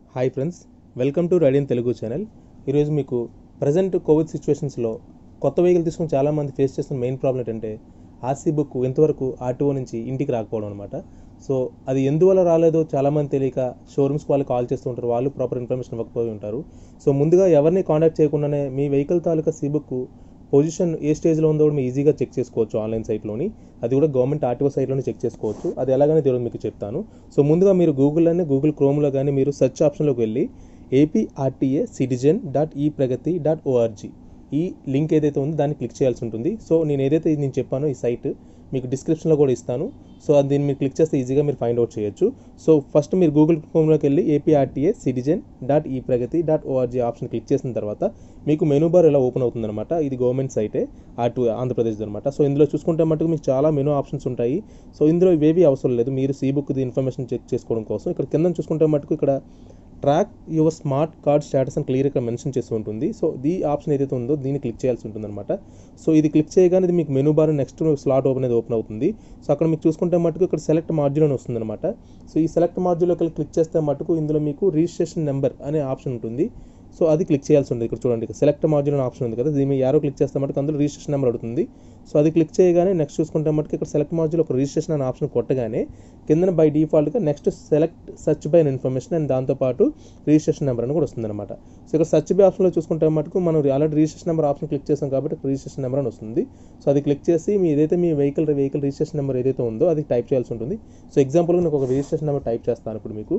hi friends welcome to Raidian Telugu channel ఈరోజు మీకు present Covid సిచ్యువేషన్స్లో కొత్త వెహికల్ తీసుకుని చాలామంది ఫేస్ చేస్తున్న మెయిన్ ప్రాబ్లం ఏంటంటే ఆర్సీ బుక్ ఇంతవరకు ఆర్టీఓ నుంచి ఇంటికి రాకపోవడం అనమాట సో అది ఎందువల్ల రాలేదో చాలామంది తెలియక షోరూమ్స్ వాళ్ళు కాల్ చేస్తూ ఉంటారు వాళ్ళు ప్రాపర్ ఇన్ఫర్మేషన్ ఇవ్వకపోయి ఉంటారు సో ముందుగా ఎవరిని కాంటాక్ట్ చేయకుండానే మీ వెహికల్ తాలూకా సీ బుక్ పొజిషన్ ఏ స్టేజ్లో ఉందో కూడా మీరు ఈజీగా చెక్ చేసుకోవచ్చు ఆన్లైన్ సైట్లోని అది కూడా గవర్నమెంట్ ఆర్టీఓ సైట్లోనే చెక్ చేసుకోవచ్చు అది ఎలాగనే ఈరోజు మీకు చెప్తాను సో ముందుగా మీరు గూగుల్లోనే గూగుల్ క్రోమ్లో కానీ మీరు సెర్చ్ ఆప్షన్లోకి వెళ్ళి AP RTA citizen dot e Pragathi dot org ఈ లింక్ ఏదైతే ఉందో దాన్ని క్లిక్ చేయాల్సి ఉంటుంది సో నేను ఏదైతే నేను చెప్పానో ఈ సైట్ మీకు డిస్క్రిప్షన్లో కూడా ఇస్తాను సో అది దీన్ని మీరు క్లిక్ చేస్తే ఈజీగా మీరు ఫైండ్ అవుట్ చేయొచ్చు సో ఫస్ట్ మీరు గూగుల్ క్రోమ్లోకి వెళ్ళి APRTA citizen dot e Pragathi dot org option click చేసిన తర్వాత మీకు మెనూ బార్ ఇలా ఓపెన్ అవుతుందన్నమాట ఇది గవర్నమెంట్ సైటే ఆర్టు ఆంధ్రప్రదేశ్ అనమాట సో ఇందులో చూసుకుంటే మటుకు మీకు చాలా మెనూ ఆప్షన్స్ ఉంటాయి సో ఇందులో ఇవేవి అవసరం లేదు మీరు సీ బుక్ ఇన్ఫర్మేషన్ చెక్ చేసుకోవడం కోసం ఇక్కడ కింద చూసుకుంటే మటుకు ఇక్కడ track your smart card status అని క్లియర్గా మెన్షన్ చేసి ఉంటుంది సో ఈ ఆప్షన్ ఏదైతే ఉందో దీన్ని క్లిక్ చేయాల్సి ఉంటుంది అనమాట సో ఇది క్లిక్ చేయగానే ఇది మీకు menu bar next slot open అనేది ఓపెన్ అవుతుంది సో అక్కడ మీకు చూసుకుంటే మటుకు ఇక్కడ సెలెక్ట్ మాడ్యూల్ అని వస్తుంది అనమాట సో ఈ సెలెక్ట్ మాడ్యూల్లోకి క్లిక్ చేస్తే మటుకు ఇందులో మీకు రిజిస్ట్రేషన్ నెంబర్ అనే ఆప్షన్ ఉంటుంది సో అది క్లిక్ చేయాల్సి ఉంటుంది ఇక్కడ చూడండి ఇక్కడ సెలెక్ట్ మాడ్యూల్ అనే ఆప్షన్ ఉంది కదా దీని మీద యారో క్లిక్ చేస్తే మటుకు అందులో రిజిస్ట్రేషన్ నెంబర్ అడుగుతుంది సో అది క్లిక్ చేయగానే నెక్స్ట్ చూసుకుంటే మటుకు ఇక్కడ సెలెక్ట్ మాడ్యూల్ ఒక రిజిస్ట్రేషన్ అనే ఆప్షన్ కొట్టగానే కింద బై డిఫాల్ట్గా next select search by information and దాంతోపాటు రిజిస్ట్రేషన్ నెంబర్ అని కూడా వస్తుంది అనమాట సో ఇక్కడ సర్చ్ బై ఆప్షన్లో చూసుకుంటే మటుకు మనం already registration number option click చేసాం కాబట్టి రిజిస్ట్రేషన్ నెంబర్ అని వస్తుంది సో అది క్లిక్ చేసి మీ ఏదైతే మీ వెహికల్ వెహికల్ రిజిస్ట్రేషన్ నెంబర్ ఏదైతే ఉందో అది టైప్ చేయాల్సి ఉంటుంది సో ఎగ్జాంపుల్గా నేను ఒక రిజిస్ట్రేషన్ నెంబర్ టైప్ చేస్తాను ఇప్పుడు మీకు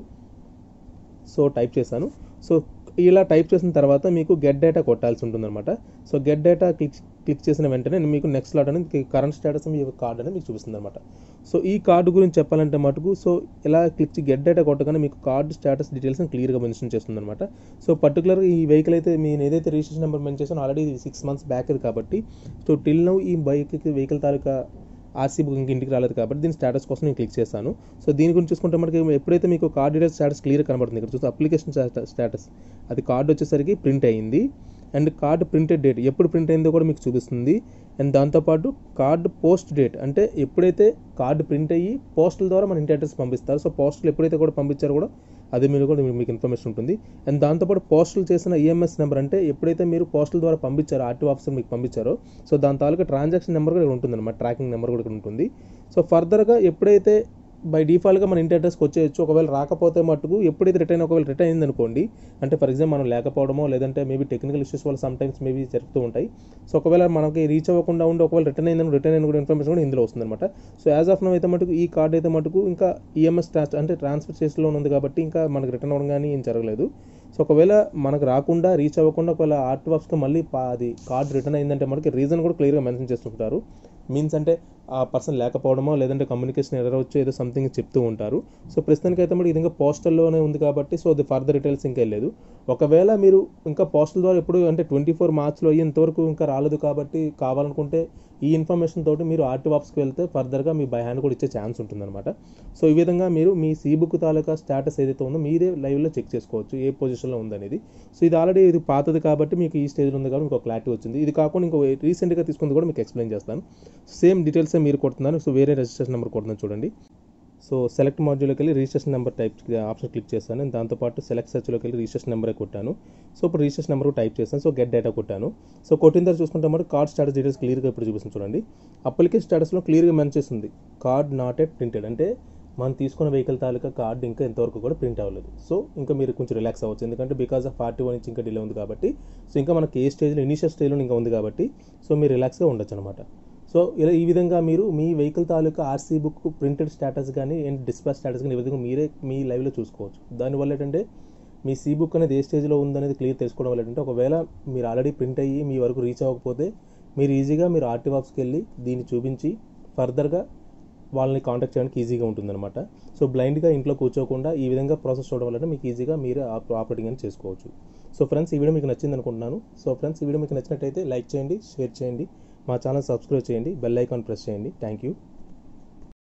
సో టైప్ చేశాను సో ఇలా టైప్ చేసిన తర్వాత మీకు గెట్ డేటా కొట్టాల్సి ఉంటుందన్నమాట so get data click click చేసిన వెంటనే మీకు నెక్స్ట్ లాట్ అనేది కరెంట్ స్టేటస్ మీ యొక్క కార్డ్ అనేది మీకు చూపిస్తుంది అనమాట సో ఈ కార్డు గురించి చెప్పాలంటే మటుకు సో ఇలా క్లిక్ గెట్ డేటా కొట్టగానే మీకు కార్డు స్టేటస్ డీటెయిల్స్ క్లియర్గా మెన్షన్ చేస్తుంది అనమాట సో పర్టికులర్గా ఈ వెహికల్ అయితే నేను ఏదైతే రిజిస్ట్రేషన్ నెంబర్ మెన్షన్ చేసానో ఆల్రెడీ సిక్స్ మంత్స్ బ్యాక్ అది కాబట్టి సో టిల్ నౌ ఈ బైక్ వెహికల్ తాలూకా ఆర్సీ బుక్ ఇంక ఇంటికి రాలేదు కాబట్టి దీని స్టేటస్ కోసం నేను క్లిక్ చేశాను సో దీని గురించి చూసుకుంటే మనకి ఎప్పుడైతే మీకు కార్డ్ డీటెయిల్స్ స్టేటస్ క్లియర్ కనబడుతుంది ఇక్కడ చూస్తే అప్లికేషన్ స్టేటస్ అది కార్డు వచ్చేసరికి ప్రింట్ అయ్యింది అండ్ కార్డు ప్రింటెడ్ డేట్ ఎప్పుడు ప్రింట్ అయిందో కూడా మీకు చూపిస్తుంది అండ్ దాంతోపాటు కార్డు పోస్ట్ డేట్ అంటే ఎప్పుడైతే కార్డు ప్రింట్ అయ్యి పోస్టల్ ద్వారా మన ఇంటి అడ్రస్ పంపిస్తారు సో పోస్టల్ ఎప్పుడైతే కూడా పంపించారో కూడా అది మీరు కూడా మీకు ఇన్ఫర్మేషన్ ఉంటుంది అండ్ దాంతోపాటు పోస్టల్ చేసిన ఈఎంఎస్ నెంబర్ అంటే ఎప్పుడైతే మీరు పోస్టల్ ద్వారా పంపించారో ఆర్టీ ఆఫీసర్ మీకు పంపించారో సో దాని తాలూకా ట్రాన్సాక్షన్ నెంబర్ కూడా ఇక్కడ ఉంటుంది అనమాట ట్రాకింగ్ నెంబర్ కూడా ఇక్కడ ఉంటుంది సో ఫర్దర్గా ఎప్పుడైతే బై డిఫాల్ట్గా మన ఇంటి అడ్రస్కి వచ్చేయచ్చు ఒకవేళ రాకపోతే మటుకు ఎప్పుడైతే రిటర్న్ ఒకవేళ రిటర్న్ అయింది అనుకోండి అంటే ఫర్ ఎగ్జాంపుల్ మనం లేకపోవడమో లేదంటే మేబీ టెక్నికల్ ఇష్యూస్ వల్ల సమ్ టైమ్స్ మేబీ జరుగుతూ ఉంటాయి సో ఒకవేళ మనకి రీచ్ అవ్వకుండా ఉండి ఒకవేళ రిటర్న్ అయిందని రిటర్న్ అయిన కూడా ఇన్ఫర్మేషన్ కూడా ఇందులో వస్తుంది అనమాట సో యాజ్ ఆఫ్ నో అయితే మటుకు ఈ కార్డ్ అయితే మటుకు ఇంకా ఈఎంఎస్ అంటే ట్రాన్స్ఫర్ చేసేలో ఉంది కాబట్టి ఇంకా మనకి రిటర్న్ అవ్వడం కానీ ఏం జరగలేదు సో ఒకవేళ మనకు రాకుండా రీచ్ అవ్వకుండా ఒకవేళ ఆర్ట్ వర్క్స్తో మళ్ళీ అది కార్డ్ రిటర్న్ అయిందంటే మనకి రీజన్ కూడా క్లియర్గా మెన్షన్ చేస్తుంటారు మీన్స్ అంటే ఆ పర్సన్ లేకపోవడమో లేదంటే కమ్యూనికేషన్ ఎర్రర్ వచ్చి ఏదో సంథింగ్ చెప్తూ ఉంటారు సో ప్రస్తుతానికి అయితే మరి ఇది ఇంకా పోస్టల్లోనే ఉంది కాబట్టి సో అది ఫర్దర్ డీటెయిల్స్ ఇంకా వెళ్ళలేదు ఒకవేళ మీరు ఇంకా పోస్టల్ ద్వారా ఎప్పుడు అంటే ట్వంటీ ఫోర్ మార్చ్లో అయ్యేంతవరకు ఇంకా రాలేదు కాబట్టి కావాలనుకుంటే ఈ ఇన్ఫర్మేషన్ తోటి మీరు ఆర్టీ ఆఫీస్కి వెళ్తే ఫర్దర్గా మీ బై హ్యాండ్ కూడా ఇచ్చే ఛాన్స్ ఉంటుందన్నమాట సో ఈ విధంగా మీరు మీ సీ బుక్ తాలూకా స్టేటస్ ఏదైతే ఉందో మీరే లైవ్లో చెక్ చేసుకోవచ్చు ఏ పొజిషన్లో ఉందనేది సో ఇది ఆల్రెడీ ఇది పాతది కాబట్టి మీకు ఈ స్టేజ్లో ఉంది కాబట్టి మీకు క్లారిటీ వచ్చింది ఇది కాకుండా ఇంకో రీసెంట్గా తీసుకుంది కూడా మీకు ఎక్స్ప్లెయిన్ చేస్తాను సేమ్ డీటెయిల్స్ మీరు కొడుతున్నాను సో వేరే రిజిస్ట్రేషన్ నెంబర్ కొడుతున్నాను చూడండి సో సెలెక్ట్ మాడ్యూల్కి వెళ్ళి registration number type option click చేస్తాను దాంతోపాటు సెలెక్ట్ సెర్చ్లోకి వెళ్ళి రిజిస్ట్రేషన్ నెంబరే కొట్టాను సో ఇప్పుడు రిజిస్ట్రేషన్ నెంబర్ టైప్ చేస్తాను సో గెట్ డేటా కొట్టాను సో కొట్టిన తర్వాత చూసుకుంటే మరి కార్డ్ స్టాటస్ డీటెయిల్స్ క్లియర్గా ఇప్పుడు చూపిస్తుంది చూడండి అప్లికేషన్ స్టాటస్లో క్లియర్గా మెన్షన్ చేస్తుంది కార్డ్ నాట్ ఎట్ ప్రింటెడ్ అంటే మనం తీసుకున్న వెహికల్ తాలూకా కార్డు ఇంకా ఇంతవరకు కూడా ప్రింట్ అవ్వలేదు సో ఇంకా మీరు కొంచెం రిలాక్స్ అవ్వచ్చు ఎందుకంటే బికాస్ ఆఫ్ ఫార్టీ వన్ నుంచి ఇంకా డిలే ఉంది కాబట్టి సో ఇంకా మనకి ఏ స్టేజ్లో ఇనిషియల్ స్టేజ్లో ఇంకా ఉంది కాబట్టి సో మీరు రిలాక్స్గా ఉండొచ్చు అనమాట సో ఇలా ఈ విధంగా మీరు మీ వెహికల్ తాలూకా ఆర్సీ బుక్ ప్రింటెడ్ స్టేటస్ కానీ అండ్ డిస్పాచ్ స్టేటస్ కానీ ఈ విధంగా మీరే మీ లైవ్లో చూసుకోవచ్చు దానివల్ల ఏంటంటే మీ సీ బుక్ అనేది ఏ స్టేజ్లో ఉందనేది క్లియర్ తెలుసుకోవడం వల్ల ఏంటంటే ఒకవేళ మీరు ఆల్రెడీ ప్రింట్ అయ్యి మీ వరకు రీచ్ అవ్వకపోతే మీరు ఈజీగా మీరు ఆర్టీ ఆఫీస్కి వెళ్ళి దీన్ని చూపించి ఫర్దర్గా వాళ్ళని కాంటాక్ట్ చేయడానికి ఈజీగా ఉంటుందన్నమాట సో బ్లైండ్గా ఇంట్లో కూర్చోకుండా ఈ విధంగా ప్రాసెస్ చూడడం వల్ల మీకు ఈజీగా మీరే ఆపరేటింగ్ అని చేసుకోవచ్చు సో ఫ్రెండ్స్ ఈ వీడియో మీకు నచ్చింది అనుకుంటున్నాను సో ఫ్రెండ్స్ ఈ వీడియో మీకు నచ్చినట్టయితే లైక్ చేయండి షేర్ చేయండి మా ఛానల్ సబ్స్క్రైబ్ చేయండి బెల్ ఐకాన్ ప్రెస్ చేయండి థ్యాంక్ యూ